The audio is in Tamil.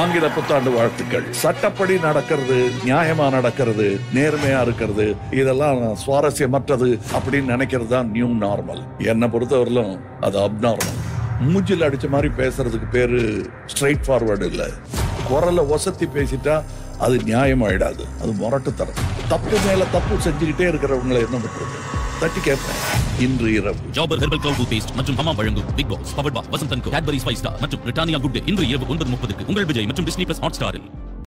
ஆங்கில புத்தாண்டு வாழ்த்துக்கள் சட்டப்படி நடக்கிறது நியாயமா நடக்கிறது நேர்மையா இருக்கிறது இதெல்லாம் சுவாரஸ்யமற்றது அப்படின்னு நினைக்கிறது தான் நியூ நார்மல் என்னை பொறுத்தவரையிலும் அது அப்நார்மல் மூஞ்சில் அடிச்ச மாதிரி பேசுறதுக்கு பேரு ஸ்ட்ரைட் ஃபார்வர்டு இல்ல குரலை ஒசத்தி பேசிட்டா அது நியாயமாயிடாது அது முரட்டுத்தரம் தப்பு மேல தப்பு செஞ்சுக்கிட்டே இருக்கிறவங்களை என்ன பண்றது தட்டி கேட்பேன் இன்று இரவு ஜாபர் ஹெர்பல் கிளவுட் டூத் பேஸ்ட் மற்றும் ஹமாம் வழங்கும் பிக் பாஸ் பவர் பா Vasanth and Cadbury spice star மற்றும் பிரிட்டானியா குட் இன்று இரவு ஒன்பது முப்பதுக்கு உங்கள் விஜய் மற்றும் டிஸ்னி பிளஸ் ஹாட் ஸ்டாரில்